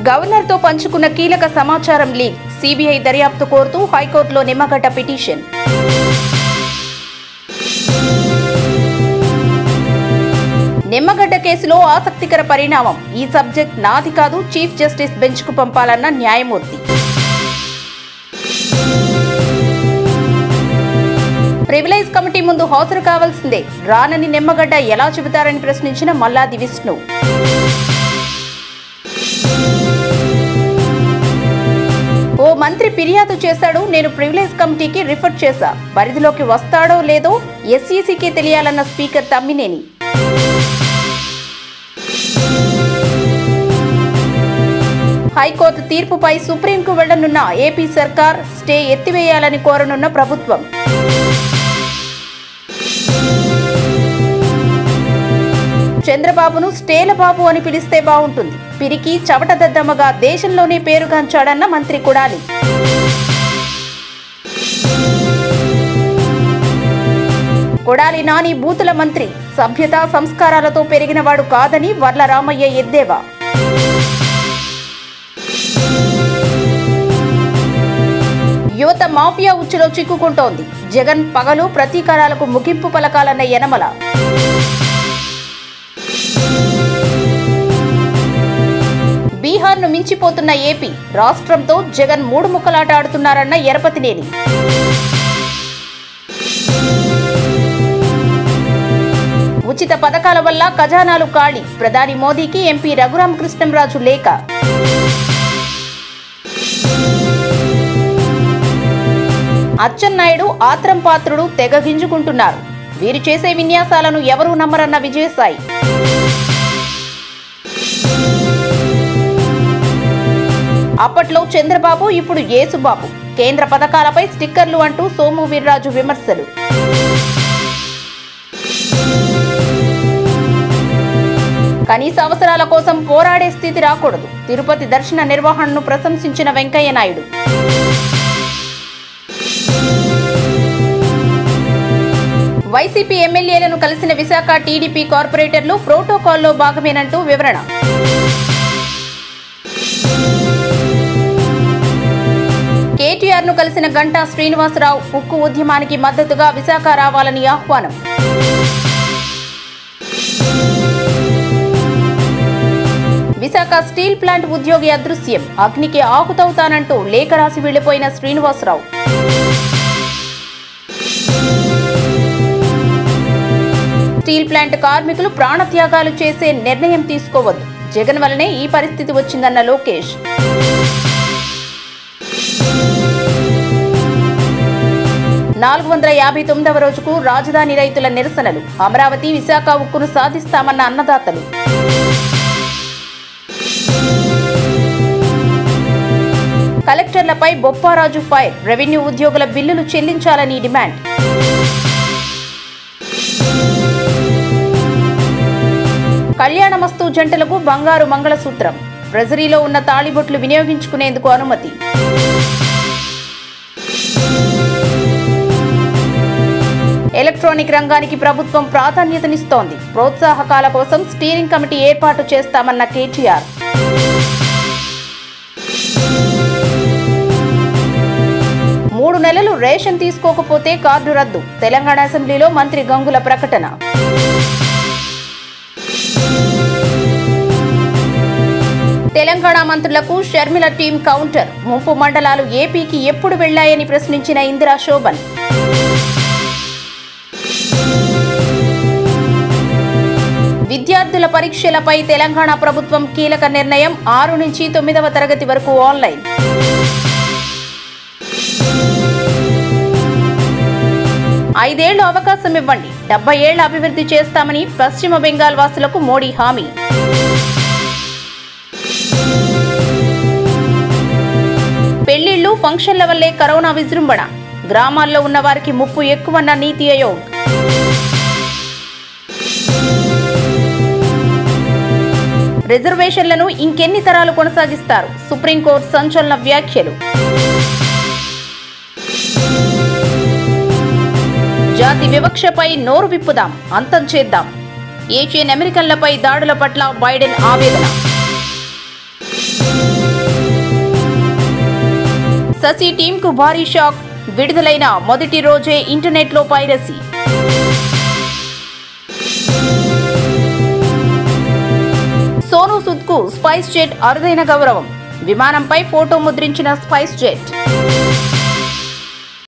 గవర్నర్తో పంచుకున్న కీలక సమాచారం లీక్ సిబిఐ దర్యాప్తు కోరుతూ హైకోర్టులో నిమ్మగడ్డ పిటిషన్ నిమ్మగడ్డ కేసులో ఆసక్తికర పరిణామం ఈ సబ్జెక్ట్ నాది కాదు చీఫ్ జస్టిస్ బెంచ్కు పంపాలన్న న్యాయమూర్తి ప్రివిలైజ్ కమిటీ ముందు హాజరు కావాల్సిందే రానని నిమ్మగడ్డ ఎలా చెబుతారని ప్రశ్నించిన మల్లాది విష్ణు ఓ మంత్రి ఫిర్యాదు చేశాడు నేను ప్రివిలేజ్ కమిటీకి రిఫర్ చేశా పరిధిలోకి వస్తాడో లేదో ఎస్ఈసీకి తెలియాలన్న స్పీకర్ తమ్మినేని హైకోర్టు తీర్పుపై సుప్రీంకు వెళ్లనున్న ఏపీ సర్కార్ స్టే ఎత్తివేయాలని కోరనున్న ప్రభుత్వం చంద్రబాబును స్టేల బాబు అని పిలిస్తే బాగుంటుంది పిరికి చవటదద్దమ్మగా దేశంలోనే పేరుగాంచాడన్న మంత్రి కుడాలి కొడాలి నాని బూతుల మంత్రి సభ్యత సంస్కారాలతో పెరిగినవాడు కాదని వర్ల రామయ్య ఎద్దేవా యువత మాఫియా ఉచ్చులో చిక్కుకుంటోంది జగన్ పగలు ప్రతీకారాలకు ముగింపు పలకాలన్న యనమల బీహార్ను మించిపోతున్న ఏపీ రాష్ట్రంతో జగన్ మూడు ముక్కలాట ఆడుతున్నారన్న ఎరపతినేని ఉచిత పథకాల వల్ల ఖజానాలు ఖాళీ ప్రధాని మోదీకి ఎంపీ రఘురామకృష్ణంరాజు లేఖ అచ్చెన్నాయుడు ఆత్రం పాత్రుడు తెగ గింజుకుంటున్నారు వీరు చేసే విన్యాసాలను ఎవరూ నమ్మరన్న విజయసాయి అప్పట్లో చంద్రబాబు ఇప్పుడు యేసుబాబు కేంద్ర పథకాలపై స్టిక్కర్లు అంటూ సోము వీర్రాజు విమర్శలు కనీస అవసరాల కోసం పోరాడే స్థితి రాకూడదు తిరుపతి దర్శన నిర్వహణను ప్రశంసించిన వెంకయ్య నాయుడు వైసీపీ ఎమ్మెల్యేలను కలిసిన విశాఖ టీడీపీ కార్పొరేటర్లు ప్రోటోకాల్లో భాగమేనంటూ వివరణ కేటీఆర్ ను కలిసిన గంటా శ్రీనివాసరావు ఉక్కు ఉద్యమానికి మద్దతుగా విశాఖ రావాలని ఆహ్వానం విశాఖ స్టీల్ ప్లాంట్ ఉద్యోగి అదృశ్యం అగ్నికి ఆహుతవుతానంటూ లేఖ రాసి వెళ్లిపోయిన శ్రీనివాసరావు స్టీల్ ప్లాంట్ కార్మికులు ప్రాణత్యాగాలు చేసే నిర్ణయం తీసుకోవద్దు జగన్ వల్లనే ఈ పరిస్థితి వచ్చిందన్న లోకేష్ నాలుగు వందల యాభై తొమ్మిదవ రోజుకు రాజధాని రైతుల నిరసనలు అమరావతి విశాఖ ఉక్కును సాధిస్తామన్న అన్నదాతలు కలెక్టర్లపై బొప్పారాజు ఫైర్ రెవెన్యూ ఉద్యోగుల బిల్లులు చెల్లించాలని డిమాండ్ కళ్యాణమస్తు జంటలకు బంగారు మంగళసూత్రం ట్రెజరీలో ఉన్న తాళిబొట్లు వినియోగించుకునేందుకు అనుమతి ఎలక్ట్రానిక్ రంగానికి ప్రభుత్వం ప్రాధాన్యతనిస్తోంది ప్రోత్సాహకాల కోసం స్టీరింగ్ కమిటీ ఏర్పాటు చేస్తామన్న కేటీఆర్ మూడు నెలలు రేషన్ తీసుకోకపోతే కార్డు రద్దు తెలంగాణ అసెంబ్లీలో మంత్రి గంగుల ప్రకటన తెలంగాణ మంత్రులకు షర్మిల టీం కౌంటర్ ముంపు మండలాలు ఏపీకి ఎప్పుడు వెళ్లాయని ప్రశ్నించిన ఇందిరా శోభన్ విద్యార్థుల పరీక్షలపై తెలంగాణ ప్రభుత్వం కీలక నిర్ణయం ఆరు నుంచి తొమ్మిదవ తరగతి వరకు ఆన్లైన్ ఐదేళ్లు అవకాశం ఇవ్వండి డెబ్బై ఏళ్ల అభివృద్ధి చేస్తామని పశ్చిమ బెంగాల్ వాసులకు మోడీ హామీ పెళ్లిళ్లు ఫంక్షన్ల వల్లే కరోనా విజృంభణ గ్రామాల్లో ఉన్న వారికి ముప్పు ఎక్కువన్న నీతి ఆయోగ్ రిజర్వేషన్లను ఇంకెన్ని తరాలు కొనసాగిస్తారు సుప్రీంకోర్టు సంచలన వ్యాఖ్యలు జాతి వివక్షపై నోరు విప్పుదాం అంతం చేద్దాం ఏషియన్ అమెరికన్లపై దాడుల పట్ల బైడెన్ ఆవేదన శశి టీంకు భారీ షాక్ విడుదలైన మొదటి రోజే ఇంటర్నెట్లో పైరసీ సోనూ సూద్ కు స్పైస్ జెట్ అరుదైన గౌరవం విమానంపై ఫోటో ముద్రించిన స్పైస్ జెట్